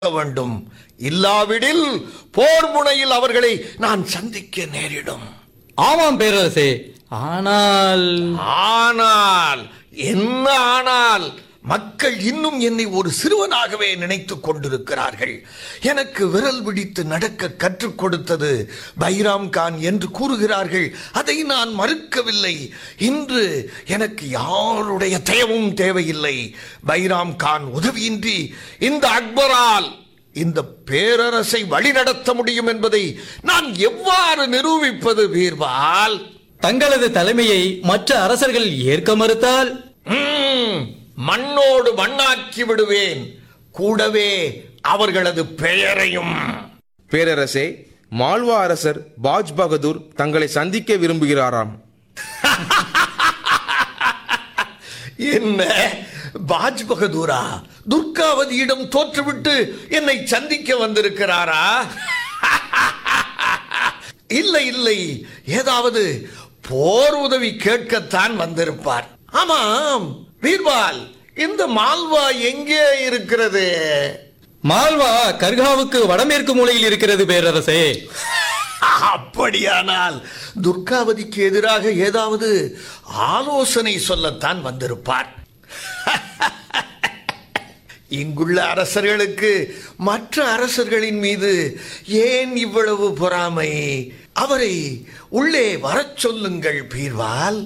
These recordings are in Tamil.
வேண்டும் இல்லாவிடில் போர் முனையில் அவர்களை நான் சந்திக்க நேரிடும் ஆமாம் பேரரசே ஆனால் ஆனால் என்ன ஆனால் மக்கள் இன்னும் என்னை ஒரு சிறுவனாகவே நினைத்துக் கொண்டிருக்கிறார்கள் எனக்கு விரல் பிடித்து நடக்க கற்றுக் கொடுத்தது பைராம் கான் என்று கூறுகிறார்கள் அதை நான் மறுக்கவில்லை இன்று எனக்கு யாருடைய தயவும் தேவையில்லை பைராம் கான் உதவியின்றி இந்த அக்பரால் இந்த பேரரசை வழிநடத்த முடியும் என்பதை நான் எவ்வாறு நிரூபிப்பது பீர்பால் தங்களது தலைமையை மற்ற அரசர்கள் ஏற்க மறுத்தால் ம், மண்ணோடு மண்ணாக்கி விடுவேன் கூடவே அவர்களது பெயரையும் பேரரசே மால்வா அரசர் பாஜ் பகதூர் தங்களை சந்திக்க விரும்புகிறாராம் என்ன பாஜ் பகதூரா துர்காவதியிடம் தோற்றுவிட்டு என்னை சந்திக்க வந்திருக்கிறாரா இல்லை இல்லை ஏதாவது போர் உதவி கேட்கத்தான் வந்திருப்பார் ஆமாம் பீர்பால் இந்த மால்வா எங்கே இருக்கிறது மால்வா கர்காவுக்கு வடமேற்கு மூலையில் இருக்கிறது பேரரசே அப்படியானால் துர்காவதிக்கு எதிராக ஏதாவது ஆலோசனை சொல்லத்தான் வந்திருப்பார் இங்குள்ள அரசர்களுக்கு மற்ற அரசர்களின் மீது ஏன் இவ்வளவு பொறாமை அவரை உள்ளே வரச் சொல்லுங்கள் பீர்வால்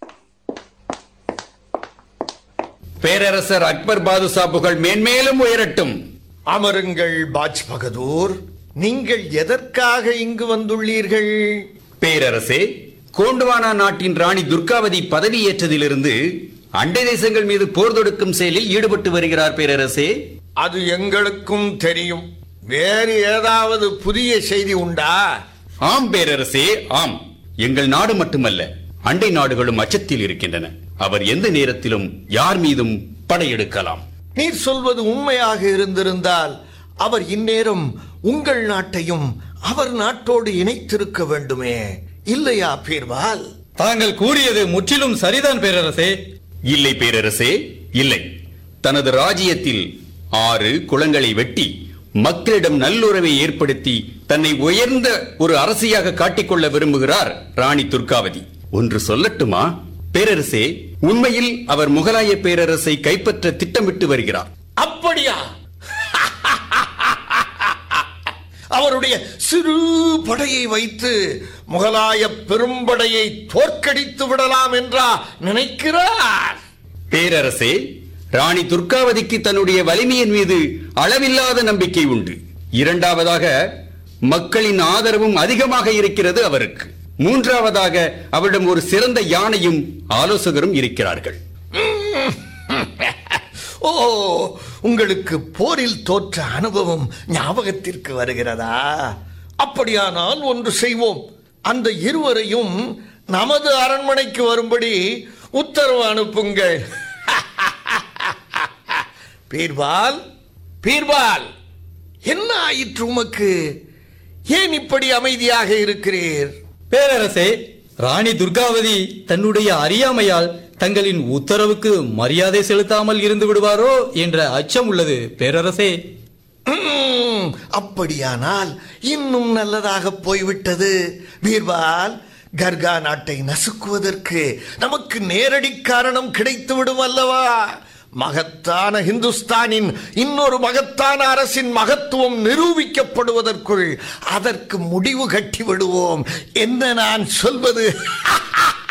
பேரரசர் அக்பர் பாதுஷா புகழ் மேன்மேலும் உயரட்டும் அமருங்கள் பாஜ் பகதூர் நீங்கள் எதற்காக இங்கு வந்துள்ளீர்கள் பேரரசே கோண்டுவானா நாட்டின் ராணி துர்காவதி பதவியேற்றதிலிருந்து அண்டை தேசங்கள் மீது போர் தொடுக்கும் செயலில் ஈடுபட்டு வருகிறார் பேரரசே அது எங்களுக்கும் தெரியும் வேறு ஏதாவது புதிய செய்தி உண்டா ஆம் பேரரசே ஆம் எங்கள் நாடு மட்டுமல்ல அண்டை நாடுகளும் அச்சத்தில் இருக்கின்றன அவர் எந்த நேரத்திலும் யார் மீதும் படையெடுக்கலாம் நீர் சொல்வது உண்மையாக இருந்திருந்தால் அவர் இந்நேரம் உங்கள் நாட்டையும் அவர் நாட்டோடு இணைத்திருக்க வேண்டுமே இல்லையா பீர்வால் தாங்கள் கூறியது முற்றிலும் சரிதான் பேரரசே இல்லை பேரரசே இல்லை தனது ராஜ்யத்தில் ஆறு குளங்களை வெட்டி மக்களிடம் நல்லுறவை ஏற்படுத்தி தன்னை உயர்ந்த ஒரு அரசியாக காட்டிக்கொள்ள விரும்புகிறார் ராணி துர்காவதி ஒன்று சொல்லட்டுமா பேரரசே உண்மையில் அவர் முகலாய பேரரசை கைப்பற்ற திட்டமிட்டு வருகிறார் அப்படியா அவருடைய சிறு படையை வைத்து முகலாய பெரும்படையை தோற்கடித்து விடலாம் என்றா நினைக்கிறார் பேரரசே ராணி துர்காவதிக்கு தன்னுடைய வலிமையின் மீது அளவில்லாத நம்பிக்கை உண்டு இரண்டாவதாக மக்களின் ஆதரவும் அதிகமாக இருக்கிறது அவருக்கு மூன்றாவதாக அவரிடம் ஒரு சிறந்த யானையும் ஆலோசகரும் இருக்கிறார்கள் ஓ உங்களுக்கு போரில் தோற்ற அனுபவம் ஞாபகத்திற்கு வருகிறதா அப்படியானால் ஒன்று செய்வோம் அந்த இருவரையும் நமது அரண்மனைக்கு வரும்படி உத்தரவு அனுப்புங்கள் பீர்பால் பீர்பால் என்ன ஆயிற்று உமக்கு ஏன் இப்படி அமைதியாக இருக்கிறீர் பேரரசே ராணி துர்காவதி தன்னுடைய அறியாமையால் தங்களின் உத்தரவுக்கு மரியாதை செலுத்தாமல் இருந்து விடுவாரோ என்ற அச்சம் உள்ளது பேரரசே ம்ம், அப்படியானால் இன்னும் நல்லதாக போய்விட்டது பீர்பால் கர்கா நாட்டை நசுக்குவதற்கு நமக்கு நேரடி காரணம் கிடைத்து விடும் அல்லவா மகத்தான ஹிந்துஸ்தானின் இன்னொரு மகத்தான அரசின் மகத்துவம் நிரூபிக்கப்படுவதற்குள் அதற்கு முடிவு கட்டி விடுவோம் என்ன நான் சொல்வது